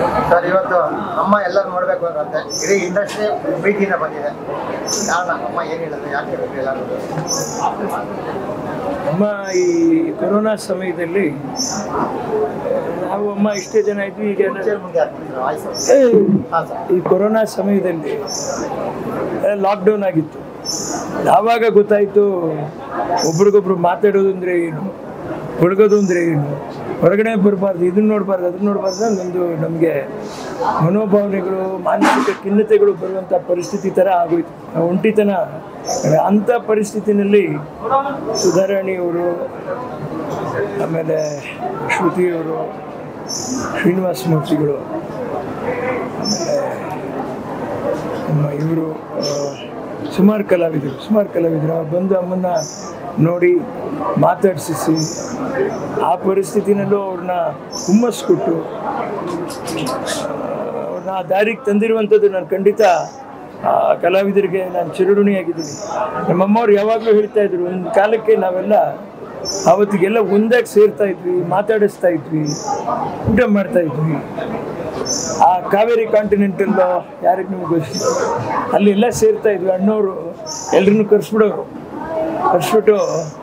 Sir ಇವತ್ತು ಅಮ್ಮ ಎಲ್ಲರೂ ನೋಡ್ಬೇಕು ಅಂತ ಇಡೀ ಇಂಡಸ್ಟ್ರಿ ಪ್ರೀತಿಯಿಂದ ಬಂದಿದೆ ಕಾರಣ ಅಮ್ಮ ಏನು ಹೇಳಿದ್ರು ಯಾಕೆ ಬೇಕು ಎಲ್ಲರೂ ಅಮ್ಮ ಈ ಕೊರೋನಾ ಸಮಯದಲ್ಲಿ ನಾವು ಅಮ್ಮ ಇಷ್ಟೇ ಜನ ಇದ್ವಿ ಈಗ ಮುಂಚೆ ಮುಂದೆ ಆಗ್ತಿದ್ರು ಆಯ್ತು ಏ, ಹಾಂ ಸರ್ ಈ ಕೊರೋನಾ ಸಮಯದಲ್ಲಿ ಲಾಕ್ಡೌನ್ ಆಗಿತ್ತು ಯಾವಾಗ ಗೊತ್ತಾಯಿತು ಒಬ್ರಿಗೊಬ್ರು ಮಾತಾಡೋದು ಅಂದರೆ ಏನು ಹುಡುಗೋದು ಅಂದರೆ ಏನು ಹೊರಗಡೆ ಬರಬಾರ್ದು ಇದನ್ನ ನೋಡಬಾರ್ದು ಅದನ್ನ ನೋಡಬಾರ್ದು ನಮ್ಮದು ನಮಗೆ ಮನೋಭಾವನೆಗಳು ಮಾನಸಿಕ ಖಿನ್ನತೆಗಳು ಬರುವಂಥ ಪರಿಸ್ಥಿತಿ ಥರ ಆಗೋಯ್ತು ಆ ಒಂಟಿತನ ಅಂಥ ಪರಿಸ್ಥಿತಿನಲ್ಲಿ ಸುಧಾರಾಣಿಯವರು ಆಮೇಲೆ ಶ್ರುತಿಯವರು ಶ್ರೀನಿವಾಸ ಮೂರ್ತಿಗಳು ಆಮೇಲೆ ನಮ್ಮ ಇವರು ಸುಮಾರು ಕಲಾವಿದರು ಸುಮಾರು ಕಲಾವಿದರು ಅವ್ರು ಬಂದು ಅಮ್ಮನ್ನ ನೋಡಿ ಮಾತಾಡಿಸಿ ಆ ಪರಿಸ್ಥಿತಿನಲ್ಲೂ ಅವ್ರನ್ನ ಹುಮ್ಮಸ್ ಕೊಟ್ಟು ಅವ್ರನ್ನ ಆ ದಾರಿಗೆ ತಂದಿರುವಂಥದ್ದು ನಾನು ಖಂಡಿತ ಆ ಕಲಾವಿದರಿಗೆ ನಾನು ಚಿರಋಣಿಯಾಗಿದ್ದೀನಿ ನಮ್ಮಮ್ಮವ್ರು ಯಾವಾಗಲೂ ಹೇಳ್ತಾ ಇದ್ರು ಒಂದು ಕಾಲಕ್ಕೆ ನಾವೆಲ್ಲ ಅವತ್ತಿಗೆಲ್ಲ ಒಂದಾಗಿ ಸೇರ್ತಾ ಇದ್ವಿ ಮಾತಾಡಿಸ್ತಾ ಇದ್ವಿ ಊಟ ಮಾಡ್ತಾ ಇದ್ವಿ ಆ ಕಾವೇರಿ ಕಾಂಟಿನೆಂಟಲ್ ಯಾರಿಗೆ ನಿಮ್ಗೆ ಗೊತ್ತಿಲ್ಲ ಅಲ್ಲಿ ಎಲ್ಲ ಸೇರ್ತಾ ಇದ್ವಿ ಅಣ್ಣವರು ಎಲ್ರನ್ನೂ ಕರ್ಸ್ಬಿಡೋರು ಕರ್ಸ್ಬಿಟ್ಟು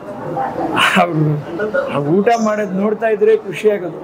ಅವರು ಊಟ ಮಾಡೋದು ನೋಡ್ತಾ ಇದ್ರೆ ಖುಷಿ ಆಗೋದು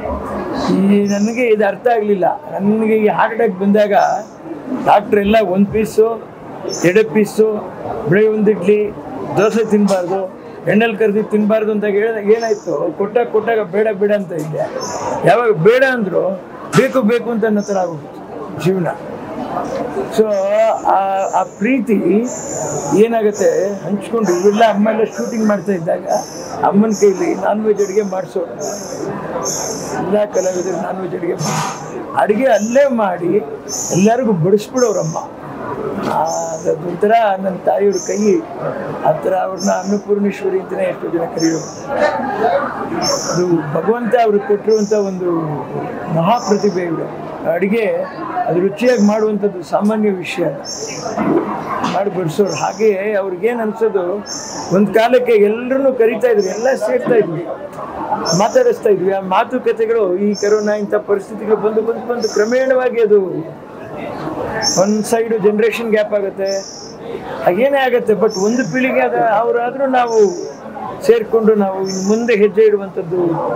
ಈ ನನಗೆ ಇದು ಅರ್ಥ ಆಗಲಿಲ್ಲ ನನಗೆ ಈ ಹಾರ್ಟ್ ಅಟ್ಯಾಕ್ ಬಂದಾಗ ಡಾಕ್ಟ್ರ್ ಎಲ್ಲ ಒಂದು ಪೀಸು ಎರಡು ಪೀಸು ಬೆಳೆ ಒಂದು ಇಡ್ಲಿ ದೋಸೆ ತಿನ್ನಬಾರ್ದು ಎಣ್ಣೆಲಿ ಕರೆದು ತಿನ್ನಬಾರ್ದು ಅಂತ ಹೇಳಿದಾಗ ಏನಾಯ್ತು ಕೊಟ್ಟಾಗ ಕೊಟ್ಟಾಗ ಬೇಡ ಬೇಡ ಅಂತ ಇದ್ದೆ ಯಾವಾಗ ಬೇಡ ಅಂದ್ರು ಬೇಕು ಬೇಕು ಅಂತ ಅನ್ನೋ ಥರ ಆಗೋಗ್ಬಿಟ್ಟು ಜೀವನ ಸೊ ಆ ಪ್ರೀತಿ ಏನಾಗುತ್ತೆ ಹಂಚ್ಕೊಂಡು ಇವೆಲ್ಲ ಅಮ್ಮ ಎಲ್ಲ ಶೂಟಿಂಗ್ ಮಾಡ್ತಾ ಇದ್ದಾಗ ಅಮ್ಮನ ಕೈಲಿ ನಾನ್ ವೆಜ್ ಅಡುಗೆ ಮಾಡಿಸೋರು ಎಲ್ಲ ಕಲಾವಿದರು ನಾನ್ ವೆಜ್ ಅಡುಗೆ ಅಡುಗೆ ಅಲ್ಲೇ ಮಾಡಿ ಎಲ್ಲರಿಗೂ ಬಡಿಸ್ಬಿಡೋರಮ್ಮ ಆ, ಅದೊಂಥರ ನನ್ನ ತಾಯಿಯವ್ರ ಕೈ ಆ ಥರ ಅವ್ರನ್ನ ಅನ್ನಪೂರ್ಣೇಶ್ವರಿ ಅಂತಲೇ ಎಷ್ಟೋ ಜನ ಕರೆಯೋರು ಅದು ಭಗವಂತ ಅವ್ರಿಗೆ ಕೊಟ್ಟಿರುವಂಥ ಒಂದು ಮಹಾಪ್ರತಿಭೆ ಇವರು ಅಡುಗೆ ಅದು ರುಚಿಯಾಗಿ ಮಾಡುವಂಥದ್ದು ಸಾಮಾನ್ಯ ವಿಷಯ ಅಲ್ಲ. ಮಾಡಿ ಬಡಿಸೋರು ಹಾಗೆ ಅವ್ರಿಗೇನು ಅನ್ಸೋದು ಒಂದು ಕಾಲಕ್ಕೆ ಎಲ್ಲರನ್ನೂ ಕರಿತಾ ಇದ್ರು ಎಲ್ಲ ಸೇರ್ತಾ ಇದ್ವಿ ಮಾತಾಡಿಸ್ತಾ ಇದ್ವಿ ಆ ಮಾತುಕತೆಗಳು ಈ ಕರೋನಾ ಇಂಥ ಪರಿಸ್ಥಿತಿಗಳು ಬಂದು ಬಂದು ಬಂದು ಕ್ರಮೇಣವಾಗಿ ಅದು ಒಂದು ಸೈಡು ಜನ್ರೇಷನ್ ಗ್ಯಾಪ್ ಆಗುತ್ತೆ ಹಾಗೇನೇ ಆಗುತ್ತೆ ಬಟ್ ಒಂದು ಪೀಳಿಗೆ ಅದ ಅವರಾದರೂ ನಾವು ಸೇರಿಕೊಂಡು ನಾವು ಇನ್ನು ಮುಂದೆ ಹೆಜ್ಜೆ ಇಡುವಂಥದ್ದು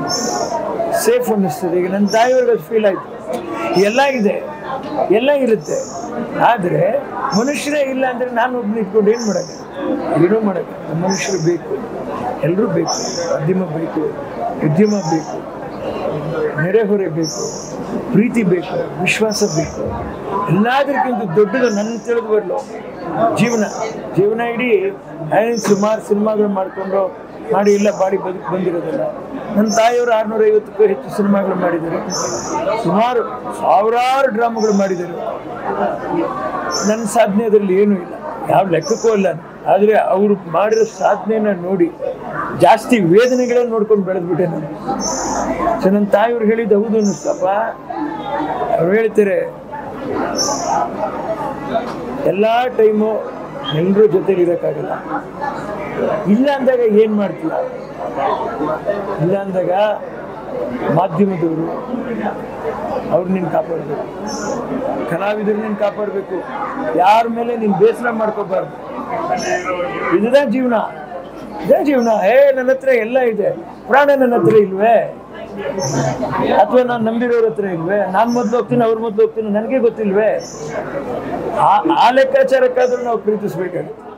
ಸೇಫ್ ಅನ್ನಿಸ್ತದೆ ಈಗ ನನ್ನ ತಾಯಿಯವ್ರಿಗೆ ಅದು ಫೀಲ್ ಆಯಿತು ಎಲ್ಲ ಇದೆ ಎಲ್ಲ ಇರುತ್ತೆ ಆದರೆ ಮನುಷ್ಯರೇ ಇಲ್ಲ ಅಂದರೆ ನಾನು ಒಬ್ಬನ ಇಟ್ಕೊಂಡು ಏನು ಮಾಡೋಕ್ಕೆ ಏನೂ ಮಾಡೋಕ್ಕೆ ಮನುಷ್ಯರು ಬೇಕು ಎಲ್ಲರೂ ಬೇಕು ಉದ್ಯಮ ಬೇಕು ಉದ್ಯಮ ಬೇಕು ನೆರೆಹೊರೆ ಬೇಕು ಪ್ರೀತಿ ಬೇಕು ವಿಶ್ವಾಸ ಬೇಕು ಎಲ್ಲದಕ್ಕಿಂತ ದೊಡ್ಡದು ನನ್ನ ತಿಳಿದು ಬರಲು ಜೀವನ ಜೀವನ ಇಡೀ ನಾನೇನು ಸುಮಾರು ಸಿನಿಮಾಗಳು ಮಾಡಿಕೊಂಡು ಮಾಡಿ ಇಲ್ಲ ಬಾಡಿ ಬದುಕು ಬಂದಿರೋದಿಲ್ಲ ನನ್ನ ತಾಯಿಯವರು ಆರುನೂರ ಐವತ್ತಕ್ಕೂ ಹೆಚ್ಚು ಸಿನಿಮಾಗಳು ಮಾಡಿದ್ದಾರೆ ಸುಮಾರು ಸಾವಿರಾರು ಡ್ರಾಮಾಗಳು ಮಾಡಿದ್ದಾರೆ ನನ್ನ ಸಾಧನೆ ಅದರಲ್ಲಿ ಏನೂ ಇಲ್ಲ ಯಾವ ಲೆಕ್ಕಕ್ಕೂ ಅಲ್ಲ ಆದರೆ ಅವರು ಮಾಡಿರೋ ಸಾಧನೆನ ನೋಡಿ ಜಾಸ್ತಿ ವೇದನೆಗಳನ್ನ ನೋಡ್ಕೊಂಡು ಬೆಳೆದ್ಬಿಟ್ಟೆ ನಾನು ಸೊ ನನ್ನ ತಾಯಿಯವ್ರು ಹೇಳಿದ್ದು ಹೌದು ಅನ್ನಿಸ್ತಪ್ಪ ಅವ್ರು ಹೇಳ್ತಾರೆ ಎಲ್ಲ ಟೈಮು ಎಲ್ಲರೂ ಜೊತೆಲಿ ಇರೋಕ್ಕಾಗಲ್ಲ ಇಲ್ಲ ಅಂದಾಗ ಏನು ಮಾಡ್ತೀಯ ಇಲ್ಲ ಅಂದಾಗ ಮಾಧ್ಯಮದವರು ಅವ್ರು ನೀನು ಕಾಪಾಡಬೇಕು ಕಲಾವಿದರು ನೀನು ಕಾಪಾಡಬೇಕು ಯಾರ ಮೇಲೆ ನೀನು ಬೇಸರ ಮಾಡ್ಕೋಬಾರ್ದು ಇದೇ ಜೀವನ ಇದೇ ಜೀವನ ಏ ನನ್ನ ಹತ್ರ ಎಲ್ಲ ಇದೆ ಪ್ರಾಣ ನನ್ನ ಹತ್ರ ಇಲ್ವೇ ಅಥವಾ ನಾನು ನಂಬಿರೋರ ಹತ್ರ ಇಲ್ವೇ ನಾನು ಮೊದಲು ಹೋಗ್ತೀನಿ ಅವ್ರ ಮೊದಲು ಹೋಗ್ತೀನಿ ನನಗೆ ಗೊತ್ತಿಲ್ವೇ ಆ ಆ ಲೆಕ್ಕಾಚಾರಕ್ಕಾದ್ರೂ ನಾವು ಪ್ರೀತಿಸ್ಬೇಕಾಗುತ್ತೆ